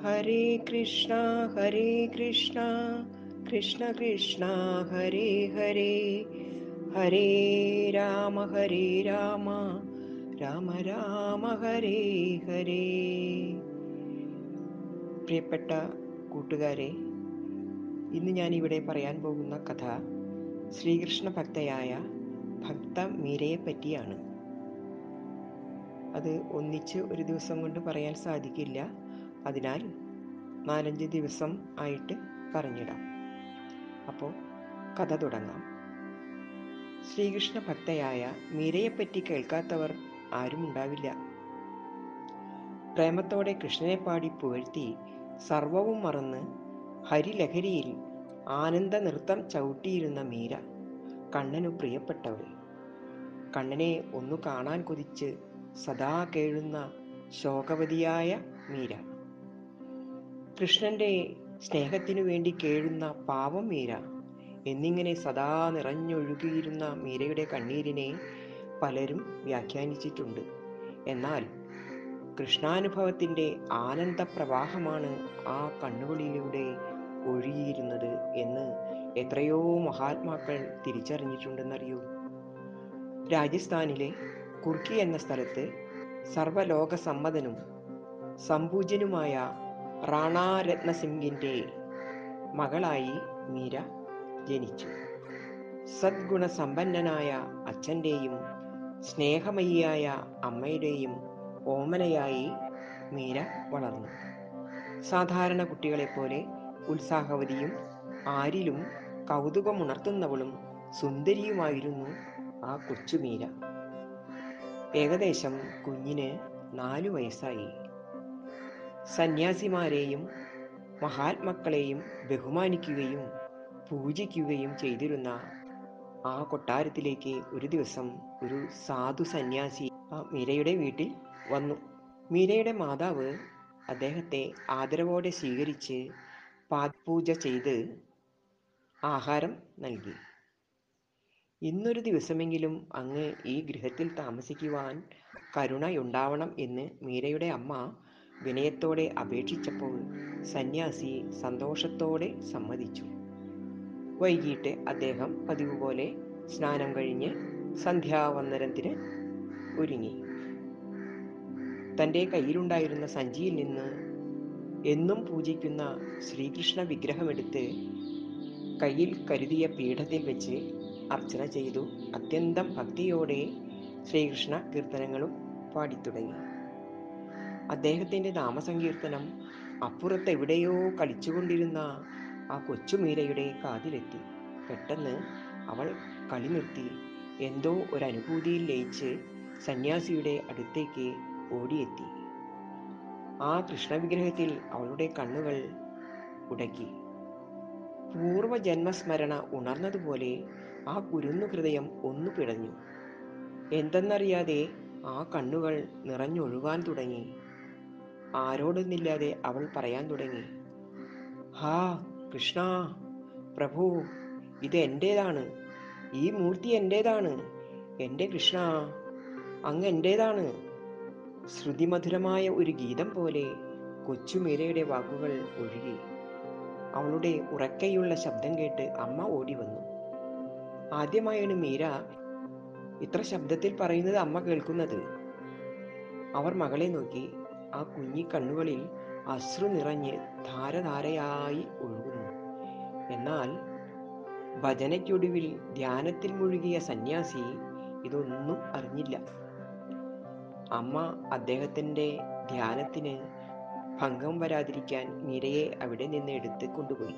ഹരേ കൃഷ്ണ ഹരേ കൃഷ്ണ കൃഷ്ണ കൃഷ്ണ ഹരേ ഹരേ ഹരേ രാമ ഹരേ രാമ രാമ രാമ ഹരേ ഹരേ പ്രിയപ്പെട്ട കൂട്ടുകാരെ ഇന്ന് ഞാൻ ഇവിടെ പറയാൻ പോകുന്ന കഥ ശ്രീകൃഷ്ണ ഭക്തയായ ഭക്ത മീരയെ പറ്റിയാണ് അത് ഒന്നിച്ച് ഒരു ദിവസം കൊണ്ട് പറയാൻ സാധിക്കില്ല അതിനാൽ നാലഞ്ച് ദിവസം ആയിട്ട് പറഞ്ഞിടാം അപ്പോൾ കഥ തുടങ്ങാം ശ്രീകൃഷ്ണ ഭക്തയായ മീരയെപ്പറ്റി കേൾക്കാത്തവർ ആരും ഉണ്ടാവില്ല പ്രേമത്തോടെ കൃഷ്ണനെ പാടി പുകഴ്ത്തി സർവവും മറന്ന് ഹരിലഹരിയിൽ ആനന്ദ നൃത്തം ചവിട്ടിയിരുന്ന മീര കണ്ണനു പ്രിയപ്പെട്ടവൾ കണ്ണനെ ഒന്നു കാണാൻ കൊതിച്ച് സദാ കേഴുന്ന ശോകവതിയായ മീര കൃഷ്ണന്റെ സ്നേഹത്തിനു വേണ്ടി കേഴുന്ന പാവം മീര എന്നിങ്ങനെ സദാ നിറഞ്ഞൊഴുകിയിരുന്ന മീരയുടെ കണ്ണീരിനെ പലരും വ്യാഖ്യാനിച്ചിട്ടുണ്ട് എന്നാൽ കൃഷ്ണാനുഭവത്തിൻ്റെ ആനന്ദ പ്രവാഹമാണ് ആ കണ്ണുകളിലൂടെ ഒഴുകിയിരുന്നത് എന്ന് എത്രയോ മഹാത്മാക്കൾ തിരിച്ചറിഞ്ഞിട്ടുണ്ടെന്നറിയൂ രാജസ്ഥാനിലെ കുർക്കി എന്ന സ്ഥലത്ത് സർവലോക സമ്മതനും സമ്പൂജ്യനുമായ റാണാ രത്നസിംഗിൻ്റെ മകളായി മീര ജനിച്ചു സദ്ഗുണസമ്പന്നനായ അച്ഛൻ്റെയും സ്നേഹമയിയായ അമ്മയുടെയും ഓമനയായി മീര വളർന്നു സാധാരണ കുട്ടികളെപ്പോലെ ഉത്സാഹവതിയും ആരിലും കൗതുകമുണർത്തുന്നവളും സുന്ദരിയുമായിരുന്നു ആ കൊച്ചു മീര ഏകദേശം കുഞ്ഞിന് നാലു വയസ്സായി സന്യാസിമാരെയും മഹാത്മാക്കളെയും ബഹുമാനിക്കുകയും പൂജിക്കുകയും ചെയ്തിരുന്ന ആ കൊട്ടാരത്തിലേക്ക് ഒരു ദിവസം ഒരു സാധു സന്യാസി ആ മീരയുടെ വീട്ടിൽ വന്നു മീരയുടെ മാതാവ് അദ്ദേഹത്തെ ആദരവോടെ സ്വീകരിച്ച് പാദപൂജ ചെയ്ത് ആഹാരം നൽകി ഇന്നൊരു ദിവസമെങ്കിലും അങ്ങ് ഈ ഗൃഹത്തിൽ താമസിക്കുവാൻ കരുണയുണ്ടാവണം എന്ന് മീരയുടെ അമ്മ വിനയത്തോടെ അപേക്ഷിച്ചപ്പോൾ സന്യാസി സന്തോഷത്തോടെ സമ്മതിച്ചു വൈകിട്ട് അദ്ദേഹം പതിവ് പോലെ സ്നാനം കഴിഞ്ഞ് സന്ധ്യാവന്ദനത്തിന് ഒരുങ്ങി തൻ്റെ കയ്യിലുണ്ടായിരുന്ന സഞ്ചിയിൽ നിന്ന് എന്നും പൂജിക്കുന്ന ശ്രീകൃഷ്ണ വിഗ്രഹമെടുത്ത് കയ്യിൽ കരുതിയ പീഠത്തിൽ വെച്ച് അർച്ചന ചെയ്തു അത്യന്തം ഭക്തിയോടെ ശ്രീകൃഷ്ണ കീർത്തനങ്ങളും പാടിത്തുടങ്ങി അദ്ദേഹത്തിൻ്റെ നാമസങ്കീർത്തനം അപ്പുറത്തെവിടെയോ കളിച്ചുകൊണ്ടിരുന്ന ആ കൊച്ചുമീരയുടെ കാതിലെത്തി പെട്ടെന്ന് അവൾ കളി നിർത്തി എന്തോ ഒരനുഭൂതിയിൽ ലയിച്ച് സന്യാസിയുടെ അടുത്തേക്ക് ഓടിയെത്തി ആ കൃഷ്ണവിഗ്രഹത്തിൽ അവളുടെ കണ്ണുകൾ ഉടക്കി പൂർവജന്മസ്മരണ ഉണർന്നതുപോലെ ആ കുരുന്നു ഹൃദയം ഒന്നു പിടഞ്ഞു എന്തെന്നറിയാതെ ആ കണ്ണുകൾ നിറഞ്ഞൊഴുകാൻ തുടങ്ങി ആരോടൊന്നില്ലാതെ അവൾ പറയാൻ തുടങ്ങി ഹാ കൃഷ്ണ പ്രഭു ഇത് എൻ്റേതാണ് ഈ മൂർത്തി എൻ്റേതാണ് എൻ്റെ കൃഷ്ണ അങ്ങ് എൻ്റേതാണ് ശ്രുതിമധുരമായ ഒരു ഗീതം പോലെ കൊച്ചുമീരയുടെ വാക്കുകൾ ഒഴുകി അവളുടെ ഉറക്കയുള്ള ശബ്ദം കേട്ട് അമ്മ ഓടി വന്നു ആദ്യമായാണ് മീര ഇത്ര ശബ്ദത്തിൽ പറയുന്നത് അമ്മ കേൾക്കുന്നത് അവർ മകളെ നോക്കി ആ കുഞ്ഞി കണ്ണുകളിൽ അശ്രു നിറഞ്ഞ് ധാരധാരയായി ഒഴുകുന്നു എന്നാൽ ഭജനയ്ക്കൊടുവിൽ ധ്യാനത്തിൽ മുഴുകിയ സന്യാസി ഇതൊന്നും അറിഞ്ഞില്ല അമ്മ അദ്ദേഹത്തിൻ്റെ ധ്യാനത്തിന് ഭംഗം വരാതിരിക്കാൻ മീരയെ അവിടെ നിന്ന് എടുത്ത് കൊണ്ടുപോയി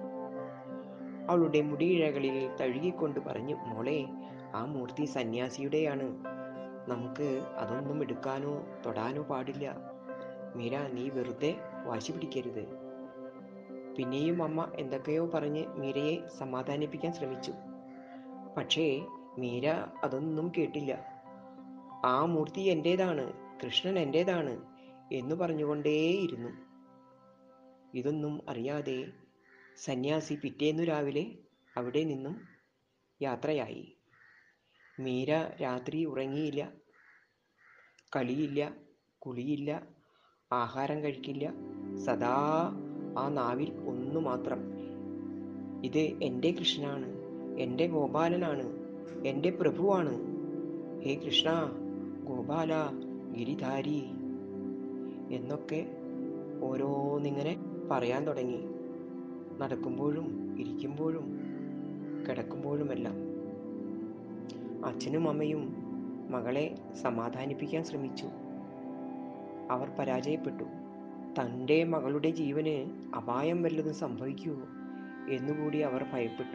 അവളുടെ മുടിയിഴകളിൽ തഴുകിക്കൊണ്ട് പറഞ്ഞു മോളെ ആ മൂർത്തി സന്യാസിയുടെയാണ് നമുക്ക് അതൊന്നും എടുക്കാനോ തൊടാനോ പാടില്ല മീര നീ വെറുതെ വാശി പിടിക്കരുത് പിന്നെയും അമ്മ എന്തൊക്കെയോ പറഞ്ഞ് മീരയെ സമാധാനിപ്പിക്കാൻ ശ്രമിച്ചു പക്ഷേ മീര അതൊന്നും കേട്ടില്ല ആ മൂർത്തി എൻ്റേതാണ് കൃഷ്ണൻ എൻ്റേതാണ് എന്ന് പറഞ്ഞുകൊണ്ടേയിരുന്നു ഇതൊന്നും അറിയാതെ സന്യാസി പിറ്റേന്നു രാവിലെ അവിടെ നിന്നും യാത്രയായി മീര രാത്രി ഉറങ്ങിയില്ല കളിയില്ല കുളിയില്ല ആഹാരം കഴിക്കില്ല സദാ ആ നാവിൽ ഒന്നു മാത്രം ഇത് എൻ്റെ കൃഷ്ണനാണ് എൻ്റെ ഗോപാലനാണ് എൻ്റെ പ്രഭുവാണ് ഹേ കൃഷ്ണ ഗോപാല ഗിരിധാരി എന്നൊക്കെ ഓരോന്നിങ്ങനെ പറയാൻ തുടങ്ങി നടക്കുമ്പോഴും ഇരിക്കുമ്പോഴും കിടക്കുമ്പോഴുമെല്ലാം അച്ഛനും അമ്മയും മകളെ സമാധാനിപ്പിക്കാൻ ശ്രമിച്ചു അവർ പരാജയപ്പെട്ടു തൻ്റെ മകളുടെ ജീവന് അപായം വല്ലതും സംഭവിക്കുമോ എന്നുകൂടി അവർ ഭയപ്പെട്ടു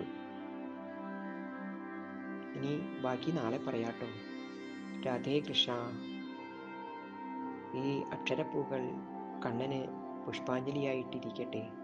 ഇനി ബാക്കി നാളെ പറയാട്ടോ രാധേ കൃഷ്ണ ഈ അക്ഷരപ്പൂക്കൾ കണ്ണന് പുഷ്പാഞ്ജലിയായിട്ടിരിക്കട്ടെ